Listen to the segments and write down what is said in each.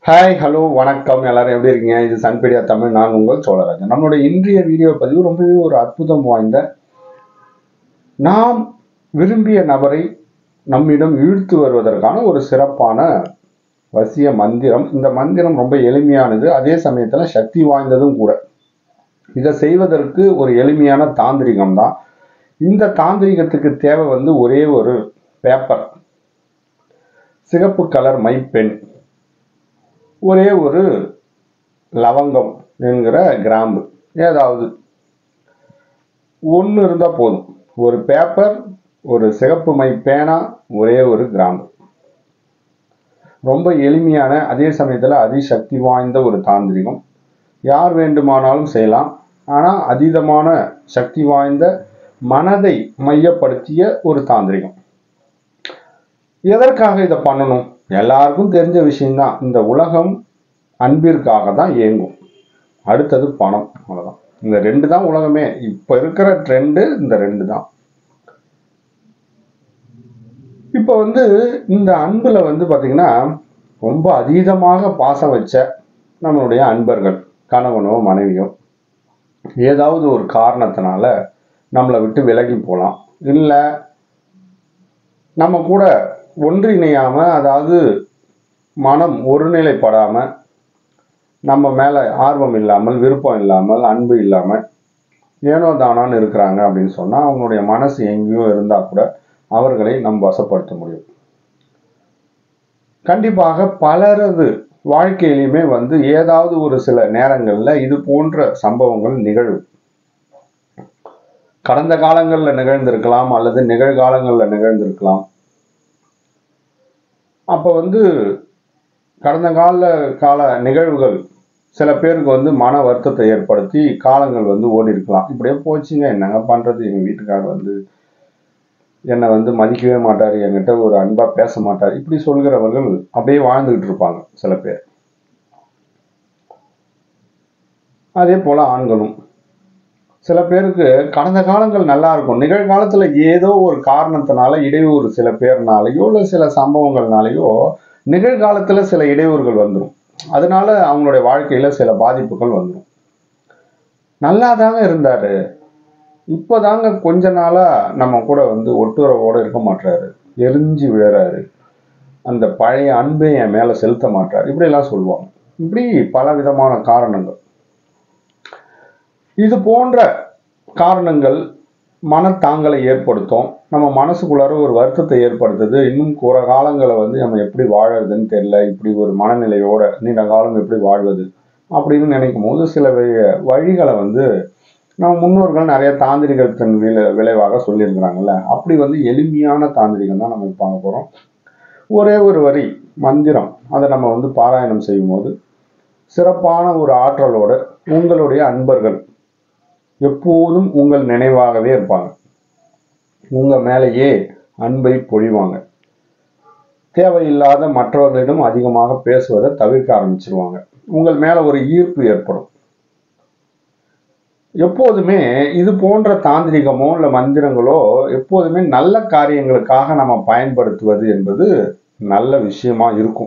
hi hello வணக்கம் எல்லாரும் எப்படி இருக்கீங்க இது சன்பீடியா தமிழ் நான் உங்கள் சோழராஜன் நம்மளோட இன்றைய வீடியோ பதிவு ரொம்பவே ஒரு அற்புதம் வாய்ந்த நாம் விரும்பிய நபரை நம்மிடம் இழுத்து வருவதற்கான ஒரு சிறப்பான வசிய மந்திரம் இந்த மந்திரம் ரொம்ப எளிமையானது அதே சமயத்தில் சக்தி வாய்ந்ததும் கூட இதை செய்வதற்கு ஒரு எளிமையான தாந்திரிகம் தான் இந்த தாந்திரிகத்துக்கு தேவை வந்து ஒரே ஒரு பேப்பர் சிகப்பு கலர் மைப்பெண் ஒரே ஒரு லவங்கம் என்கிற கிராம்பு ஏதாவது ஒன்று இருந்தால் போதும் ஒரு பேப்பர் ஒரு சிகப்பு மை பேனா ஒரே ஒரு கிராம்பு ரொம்ப எளிமையான அதே சமயத்தில் அதிசக்தி வாய்ந்த ஒரு தாந்திரிகம் யார் வேண்டுமானாலும் செய்யலாம் ஆனால் அதீதமான சக்தி வாய்ந்த மனதை மையப்படுத்திய ஒரு தாந்திரிகம் எதற்காக இதை பண்ணணும் எல்லாருக்கும் தெரிஞ்ச விஷயம்தான் இந்த உலகம் அன்பிற்காக தான் இயங்கும் அடுத்தது பணம் அவ்வளோதான் இந்த ரெண்டு தான் உலகமே இப்போ இருக்கிற ட்ரெண்டு இந்த ரெண்டு தான் இப்போ வந்து இந்த அன்புல வந்து பார்த்தீங்கன்னா ரொம்ப அதீதமாக பாசம் வச்ச நம்மளுடைய அன்பர்கள் கணவனோ மனைவியோ ஏதாவது ஒரு காரணத்தினால நம்மளை விட்டு விலகி போகலாம் இல்லை நம்ம கூட ஒன்றிணையாம அதாவது மனம் ஒருநிலைப்படாம நம்ம மேல ஆர்வம் இல்லாமல் விருப்பம் இல்லாமல் அன்பு இல்லாமல் ஏனோ தானான்னு இருக்கிறாங்க அப்படின்னு சொன்னா அவங்களுடைய மனசு எங்கேயோ இருந்தா கூட அவர்களை நம் வசப்படுத்த முடியும் கண்டிப்பாக பலரது வாழ்க்கையிலுமே வந்து ஏதாவது ஒரு சில நேரங்கள்ல இது போன்ற சம்பவங்கள் நிகழும் கடந்த காலங்களில் நிகழ்ந்திருக்கலாம் அல்லது நிகழ்காலங்களில் நிகழ்ந்திருக்கலாம் அப்போ வந்து கடந்த கால கால நிகழ்வுகள் சில பேருக்கு வந்து மன வருத்தத்தை ஏற்படுத்தி காலங்கள் வந்து ஓடி இருக்கலாம் இப்படியே போச்சுங்க என்னங்க பண்ணுறது எங்கள் வீட்டுக்காரர் வந்து என்னை வந்து மதிக்கவே மாட்டார் என்கிட்ட ஒரு அன்பாக பேச மாட்டார் இப்படி சொல்கிறவர்கள் அப்படியே வாழ்ந்துகிட்டு இருப்பாங்க சில பேர் அதே போல் ஆண்களும் சில பேருக்கு கடந்த காலங்கள் நல்லா இருக்கும் நிகழ்காலத்துல ஏதோ ஒரு காரணத்தினால இடையூறு சில பேர்னாலேயோ இல்லை சில சம்பவங்கள்னாலேயோ நிகழ்காலத்துல சில இடையூறுகள் வந்துடும் அதனால அவங்களுடைய வாழ்க்கையில சில பாதிப்புகள் வந்துடும் நல்லா தாங்க இருந்தாரு இப்போதாங்க கொஞ்ச நாளா நம்ம கூட வந்து ஒட்டுறவோட இருக்க மாட்டாரு எரிஞ்சு விழறாரு அந்த பழைய அன்பை என் மேல செலுத்த மாட்டார் இப்படியெல்லாம் சொல்லுவாங்க இப்படி பல விதமான காரணங்கள் இது போன்ற காரணங்கள் மனத்தாங்கலை ஏற்படுத்தும் நம்ம மனசுக்குள்ளார ஒரு வருத்தத்தை ஏற்படுத்துது இன்னும் குற காலங்களை வந்து நம்ம எப்படி வாழறதுன்னு தெரியல இப்படி ஒரு மனநிலையோட நீண்ட காலம் எப்படி வாழ்வது அப்படின்னு நினைக்கும் போது சில வி- வழிகளை வந்து நம்ம முன்னோர்கள் நிறைய தாந்திரிகத்தின் விளை விளைவாக சொல்லியிருக்கிறாங்கல்ல அப்படி வந்து எளிமையான தாந்திரிகம் தான் நம்ம பார்க்க போகிறோம் ஒரே ஒரு வரி மந்திரம் அதை நம்ம வந்து பாராயணம் செய்யும்போது சிறப்பான ஒரு ஆற்றலோட உங்களுடைய அன்பர்கள் எப்போதும் உங்கள் நினைவாகவே இருப்பாங்க உங்க மேலேயே அன்பை பொழிவாங்க தேவையில்லாத மற்றவர்களிடம் அதிகமாக பேசுவதை தவிர்க்க ஆரம்பிச்சிருவாங்க உங்கள் மேல ஒரு ஈர்ப்பு ஏற்படும் எப்போதுமே இது போன்ற தாந்திரிகமோ இல்லை மந்திரங்களோ எப்போதுமே நல்ல காரியங்களுக்காக நம்ம பயன்படுத்துவது என்பது நல்ல விஷயமா இருக்கும்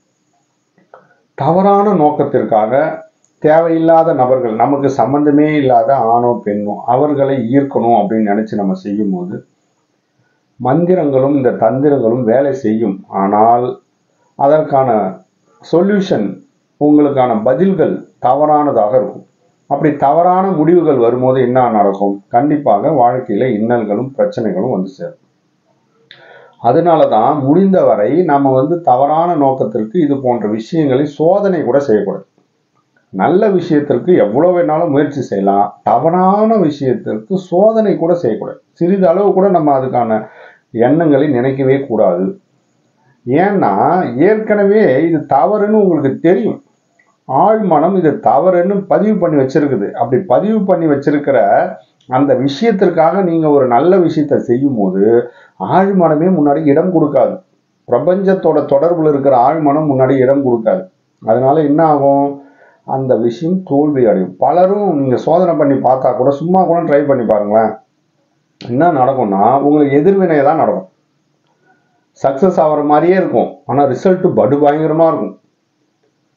தவறான நோக்கத்திற்காக தேவையில்லாத நபர்கள் நமக்கு சம்பந்தமே இல்லாத ஆணோ பெண்ணோ அவர்களை ஈர்க்கணும் அப்படின்னு நினைச்சு நம்ம செய்யும்போது மந்திரங்களும் இந்த தந்திரங்களும் வேலை செய்யும் ஆனால் அதற்கான சொல்யூஷன் உங்களுக்கான பதில்கள் தவறானதாக இருக்கும் அப்படி தவறான முடிவுகள் வரும்போது என்ன நடக்கும் கண்டிப்பாக வாழ்க்கையில இன்னல்களும் பிரச்சனைகளும் வந்து சேரும் அதனால தான் முடிந்தவரை நம்ம வந்து தவறான நோக்கத்திற்கு இது போன்ற விஷயங்களை சோதனை கூட செய்யக்கூடாது நல்ல விஷயத்திற்கு எவ்வளோ வேணாலும் முயற்சி செய்யலாம் தவறான விஷயத்திற்கு சோதனை கூட செய்யக்கூடாது சிறிதளவு கூட நம்ம அதுக்கான எண்ணங்களை நினைக்கவே கூடாது ஏன்னா ஏற்கனவே இது தவறுன்னு உங்களுக்கு தெரியும் ஆழ்மனம் இது தவறுன்னு பதிவு பண்ணி வச்சிருக்குது அப்படி பதிவு பண்ணி வச்சிருக்கிற அந்த விஷயத்திற்காக நீங்க ஒரு நல்ல விஷயத்தை செய்யும் போது ஆழ்மனமே முன்னாடி இடம் கொடுக்காது பிரபஞ்சத்தோட தொடர்புல இருக்கிற ஆழ்மனம் முன்னாடி இடம் கொடுக்காது அதனால என்ன ஆகும் அந்த விஷயம் தோல்வி அடையும் பலரும் நீங்க சோதனை பண்ணி பார்த்தா கூட சும்மா கூட ட்ரை பண்ணி பாருங்களேன் என்ன நடக்கும்னா உங்களுக்கு எதிர்வினை தான் நடக்கும் சக்ஸஸ் ஆகிற மாதிரியே இருக்கும் ஆனால் ரிசல்ட் படு பயங்கரமாக இருக்கும்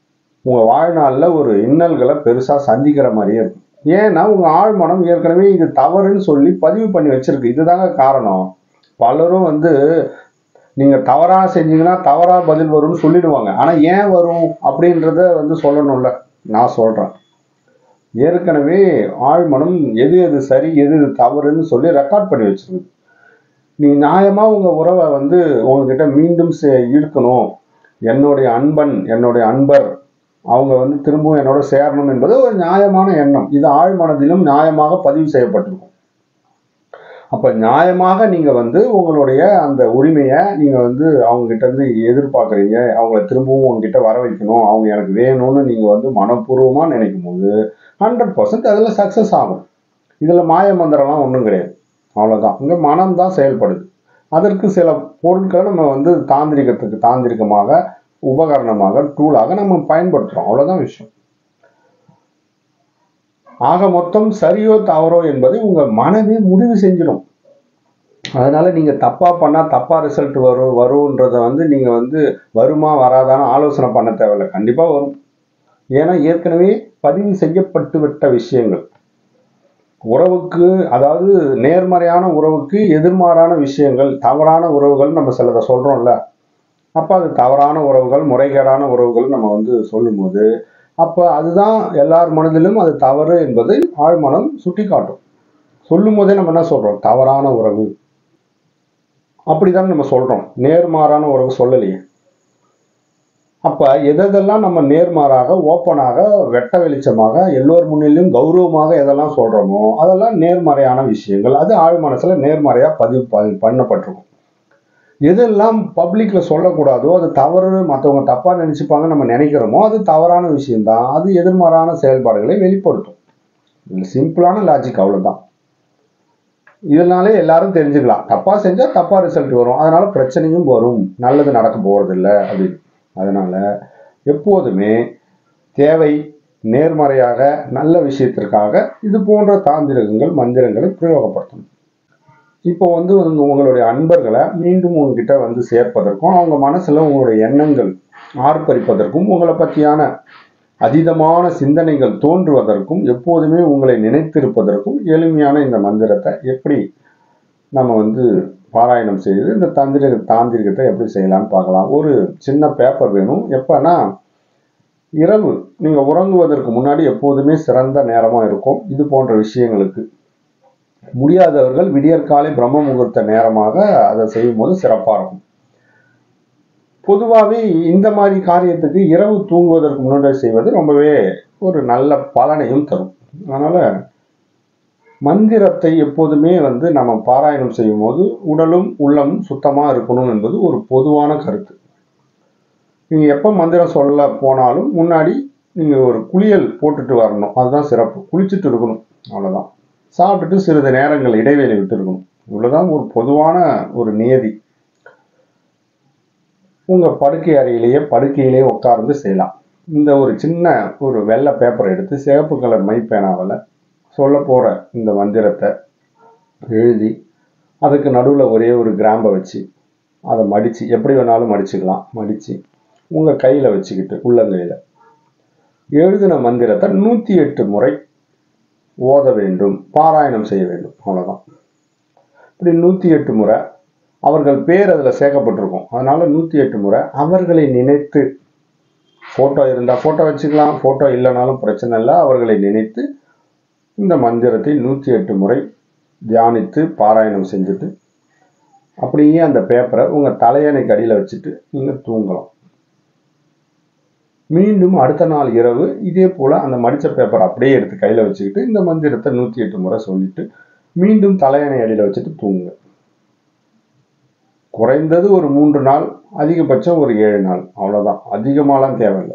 உங்கள் வாழ்நாளில் ஒரு இன்னல்களை பெருசாக சந்திக்கிற மாதிரியே இருக்கும் ஏன்னா உங்கள் ஆழ்மனம் ஏற்கனவே இது தவறுன்னு சொல்லி பதிவு பண்ணி வச்சிருக்கு இதுதாங்க காரணம் பலரும் வந்து நீங்கள் தவறாக செஞ்சீங்கன்னா தவறாக பதில் வரும்னு சொல்லிடுவாங்க ஆனால் ஏன் வரும் அப்படின்றத வந்து சொல்லணும்ல நான் சொல்கிறேன் ஏற்கனவே ஆழ்மனம் எது எது சரி எது எது தவறுன்னு சொல்லி ரெக்கார்ட் பண்ணி வச்சிருக்கு நீ நியாயமா உங்க உறவை வந்து உங்ககிட்ட மீண்டும் சே- ஈர்க்கணும் என்னுடைய அன்பன் என்னுடைய அன்பர் அவங்க வந்து திரும்பவும் என்னோட சேரணும் என்பது ஒரு நியாயமான எண்ணம் இது ஆழ்மனதிலும் நியாயமாக பதிவு செய்யப்பட்டிருக்கும் அப்ப நியாயமாக நீங்க வந்து உங்களுடைய அந்த உரிமையை நீங்க வந்து அவங்க கிட்ட இருந்து எதிர்பார்க்குறீங்க அவங்கள திரும்பவும் உங்ககிட்ட வர வைக்கணும் அவங்க எனக்கு வேணும்னு நீங்க வந்து மனப்பூர்வமா நினைக்கும் போது ஹண்ட்ரட் பர்சன்ட் அதில் சக்ஸஸ் ஆகும் இதில் மாய மந்திரம்லாம் ஒன்றும் கிடையாது அவ்வளோதான் இங்கே மனம் தான் செயல்படுது அதற்கு சில பொருட்களை நம்ம வந்து தாந்திரிகத்துக்கு தாந்திரிகமாக உபகரணமாக டூலாக நம்ம பயன்படுத்துகிறோம் அவ்வளோதான் விஷயம் ஆக மொத்தம் சரியோ தவறோ என்பதை உங்கள் மனமே முடிவு செஞ்சிடும் அதனால நீங்க தப்பா பண்ணா தப்பா ரிசல்ட் வரும் வரும்ன்றத வந்து நீங்க வந்து வருமா வராதான்னு ஆலோசனை பண்ண தேவையில்ல கண்டிப்பா வரும் ஏன்னா ஏற்கனவே பதிவு செய்யப்பட்டு விட்ட விஷயங்கள் உறவுக்கு அதாவது நேர்மறையான உறவுக்கு எதிர்மாறான விஷயங்கள் தவறான உறவுகள் நம்ம சிலதை சொல்றோம்ல அப்ப அது தவறான உறவுகள் முறைகேடான உறவுகள் நம்ம வந்து சொல்லும்போது அப்ப அதுதான் எல்லார் மனதிலும் அது தவறு என்பதை ஆழ்மனம் சுட்டி காட்டும் சொல்லும் போதே நம்ம என்ன சொல்றோம் தவறான உறவு அப்படிதான் நம்ம சொல்றோம் நேர்மாறான உறவு சொல்லலையே அப்ப எதெல்லாம் நம்ம நேர்மாறாக ஓப்பனாக வெட்ட வெளிச்சமாக எல்லோர் முன்னிலும் கௌரவமாக எதெல்லாம் சொல்றோமோ அதெல்லாம் நேர்மறையான விஷயங்கள் அது ஆழ் மனசுல நேர்மறையா பதிவு ப- பண்ணப்பட்டிருக்கும் எதெல்லாம் பப்ளிக்ல சொல்லக்கூடாதோ அது தவறு மற்றவங்க தப்பா நினைச்சுப்பாங்க நம்ம நினைக்கிறோமோ அது தவறான விஷயம்தான் அது எதிர்மாறான செயல்பாடுகளை வெளிப்படுத்தும் இது சிம்பிளான லாஜிக் அவ்வளவுதான் இதனாலே எல்லாரும் தெரிஞ்சுக்கலாம் தப்பா செஞ்சா தப்பா ரிசல்ட் வரும் அதனால பிரச்சனையும் வரும் நல்லது நடக்க போறது இல்லை அப்படின்னு அதனால எப்போதுமே தேவை நேர்மறையாக நல்ல விஷயத்திற்காக இது போன்ற தாந்திரகங்கள் மந்திரங்களை பிரயோகப்படுத்தணும் இப்போ வந்து உங்க- உங்களுடைய அன்பர்களை மீண்டும் உங்ககிட்ட வந்து சேர்ப்பதற்கும் அவங்க மனசுல உங்களுடைய எண்ணங்கள் ஆர்ப்பரிப்பதற்கும் உங்களை பற்றியான அதீதமான சிந்தனைகள் தோன்றுவதற்கும் எப்போதுமே உங்களை நினைத்திருப்பதற்கும் எளிமையான இந்த மந்திரத்தை எப்படி நம்ம வந்து பாராயணம் செய்து இந்த தந்திர தாந்திரிகத்தை எப்படி செய்யலாம்னு பார்க்கலாம் ஒரு சின்ன பேப்பர் வேணும் எப்பன்னா இரவு நீங்கள் உறங்குவதற்கு முன்னாடி எப்போதுமே சிறந்த நேரமாக இருக்கும் இது போன்ற விஷயங்களுக்கு முடியாதவர்கள் விடியற்காலை பிரம்ம முகூர்த்த நேரமாக அதை செய்யும்போது சிறப்பாக இருக்கும் பொதுவாகவே இந்த மாதிரி காரியத்துக்கு இரவு தூங்குவதற்கு முன்னாடி செய்வது ரொம்பவே ஒரு நல்ல பலனையும் தரும் அதனால மந்திரத்தை எப்போதுமே வந்து நம்ம பாராயணம் செய்யும் போது உடலும் உள்ளமும் சுத்தமா இருக்கணும் என்பது ஒரு பொதுவான கருத்து நீங்க எப்போ மந்திரம் சொல்ல போனாலும் முன்னாடி நீங்க ஒரு குளியல் போட்டுட்டு வரணும் அதுதான் சிறப்பு குளிச்சுட்டு இருக்கணும் அவ்வளவுதான் சாப்பிட்டுட்டு சிறிது நேரங்கள் இடைவேளை விட்டு இருக்கணும் இவ்வளவுதான் ஒரு பொதுவான ஒரு நியதி உங்க படுக்கை அறையிலேயே படுக்கையிலேயே உட்கார்ந்து செய்யலாம் இந்த ஒரு சின்ன ஒரு வெள்ளை பேப்பர் எடுத்து சிவப்பு கலர் மை பேனாவில் சொல்ல போற இந்த மந்திரத்தை எழுதி அதுக்கு நடுவில் ஒரே ஒரு கிராம்பை வச்சு அதை மடித்து எப்படி வேணாலும் மடிச்சுக்கலாம் மடித்து உங்கள் கையில் வச்சுக்கிட்டு உள்ளங்கையில் எழுதின மந்திரத்தை நூற்றி எட்டு முறை ஓத வேண்டும் பாராயணம் செய்ய வேண்டும் அவ்வளோதான் இப்படி நூற்றி எட்டு முறை அவர்கள் பேர் அதில் சேர்க்கப்பட்டிருக்கும் அதனால நூற்றி எட்டு முறை அவர்களை நினைத்து ஃபோட்டோ இருந்தால் ஃபோட்டோ வச்சுக்கலாம் ஃபோட்டோ இல்லைனாலும் பிரச்சனை இல்லை அவர்களை நினைத்து இந்த மந்திரத்தை நூற்றி எட்டு முறை தியானித்து பாராயணம் செஞ்சுட்டு அப்படியே அந்த பேப்பரை உங்கள் தலையணைக்கு அடியில் வச்சுட்டு நீங்கள் தூங்கலாம் மீண்டும் அடுத்த நாள் இரவு இதே போல் அந்த மடித்த பேப்பர் அப்படியே எடுத்து கையில் வச்சுக்கிட்டு இந்த மந்திரத்தை நூற்றி எட்டு முறை சொல்லிட்டு மீண்டும் தலையணை அடியில் வச்சுட்டு தூங்குங்க குறைந்தது ஒரு மூன்று நாள் அதிகபட்சம் ஒரு ஏழு நாள் அவ்வளவுதான் அதிகமாலாம் தேவையில்லை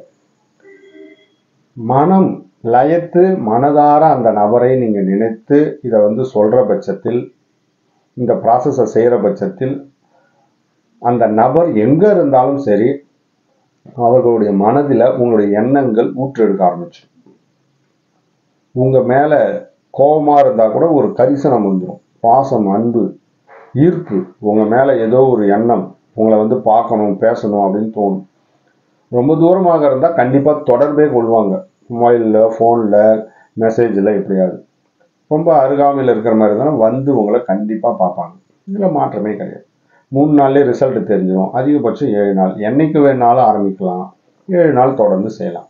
மனம் லயத்து மனதார அந்த நபரை நீங்க நினைத்து இதை வந்து சொல்ற பட்சத்தில் இந்த ப்ராசஸை செய்யற பட்சத்தில் அந்த நபர் எங்க இருந்தாலும் சரி அவர்களுடைய மனதில் உங்களுடைய எண்ணங்கள் ஊற்றெடுக்க ஆரம்பிச்சு உங்க மேல கோபமா இருந்தா கூட ஒரு கரிசனம் வந்துடும் பாசம் அன்பு ஈர்ப்பு உங்க மேல ஏதோ ஒரு எண்ணம் உங்களை வந்து பார்க்கணும் பேசணும் அப்படின்னு தோணும் ரொம்ப தூரமாக இருந்தால் கண்டிப்பாக தொடர்பே கொள்வாங்க மொபைலில் ஃபோனில் மெசேஜில் எப்படியாவது ரொம்ப அருகாமையில் இருக்கிற மாதிரி இருந்தாலும் வந்து உங்களை கண்டிப்பாக பார்ப்பாங்க இதில் மாற்றமே கிடையாது மூணு நாள்லேயே ரிசல்ட் தெரிஞ்சிடும் அதிகபட்சம் ஏழு நாள் என்னைக்கு வேணாலும் ஆரம்பிக்கலாம் ஏழு நாள் தொடர்ந்து செய்யலாம்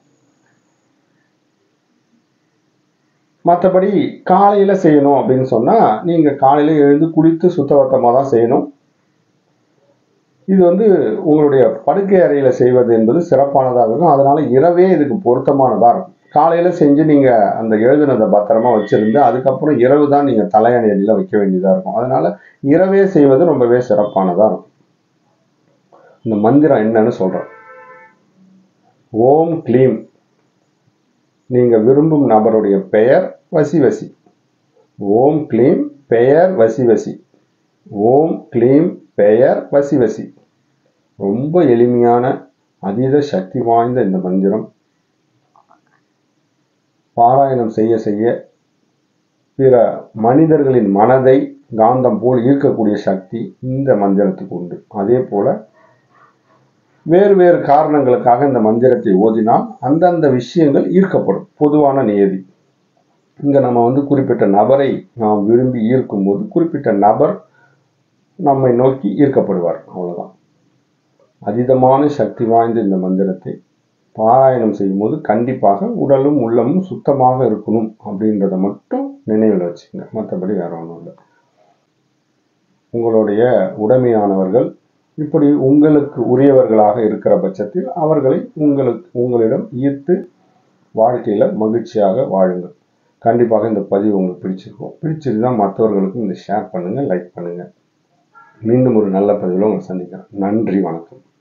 மற்றபடி காலையில் செய்யணும் அப்படின்னு சொன்னால் நீங்கள் காலையில் எழுந்து குளித்து சுத்தபத்தமாக தான் செய்யணும் இது வந்து உங்களுடைய படுக்கை அறையில் செய்வது என்பது சிறப்பானதாக இருக்கும் அதனால இரவே இதுக்கு பொருத்தமானதாக இருக்கும் காலையில் செஞ்சு நீங்கள் அந்த எழுதுனதை பத்திரமா வச்சுருந்து அதுக்கப்புறம் இரவு தான் நீங்கள் தலையணை அடியில் வைக்க வேண்டியதாக இருக்கும் அதனால இரவே செய்வது ரொம்பவே சிறப்பானதாக இருக்கும் இந்த மந்திரம் என்னன்னு சொல்கிறேன் ஓம் க்ளீம் நீங்கள் விரும்பும் நபருடைய பெயர் வசி வசி ஓம் க்ளீம் பெயர் வசி வசி ஓம் க்ளீம் பெயர் வசி வசி ரொம்ப எளிமையான அதீத சக்தி வாய்ந்த இந்த மந்திரம் பாராயணம் செய்ய செய்ய பிற மனிதர்களின் மனதை காந்தம் போல் ஈர்க்கக்கூடிய சக்தி இந்த மந்திரத்துக்கு உண்டு அதே போல வேறு வேறு காரணங்களுக்காக இந்த மந்திரத்தை ஓதினால் அந்தந்த விஷயங்கள் ஈர்க்கப்படும் பொதுவான நியதி இங்க நம்ம வந்து குறிப்பிட்ட நபரை நாம் விரும்பி ஈர்க்கும் போது குறிப்பிட்ட நபர் நம்மை நோக்கி ஈர்க்கப்படுவார் அவ்வளவுதான் அதீதமான சக்தி வாய்ந்த இந்த மந்திரத்தை பாராயணம் செய்யும்போது கண்டிப்பாக உடலும் உள்ளமும் சுத்தமாக இருக்கணும் அப்படின்றத மட்டும் நினைவில் வச்சுக்கங்க மற்றபடி வேற ஒன்றும் இல்லை உங்களுடைய உடைமையானவர்கள் இப்படி உங்களுக்கு உரியவர்களாக இருக்கிற பட்சத்தில் அவர்களை உங்களுக்கு உங்களிடம் ஈர்த்து வாழ்க்கையில் மகிழ்ச்சியாக வாழுங்கள் கண்டிப்பாக இந்த பதிவு உங்களுக்கு பிடிச்சிருக்கும் பிடிச்சிருந்தா மற்றவர்களுக்கும் இதை ஷேர் பண்ணுங்கள் லைக் பண்ணுங்கள் மீண்டும் ஒரு நல்ல பதிவில் உங்களை சந்திக்கிறேன் நன்றி வணக்கம்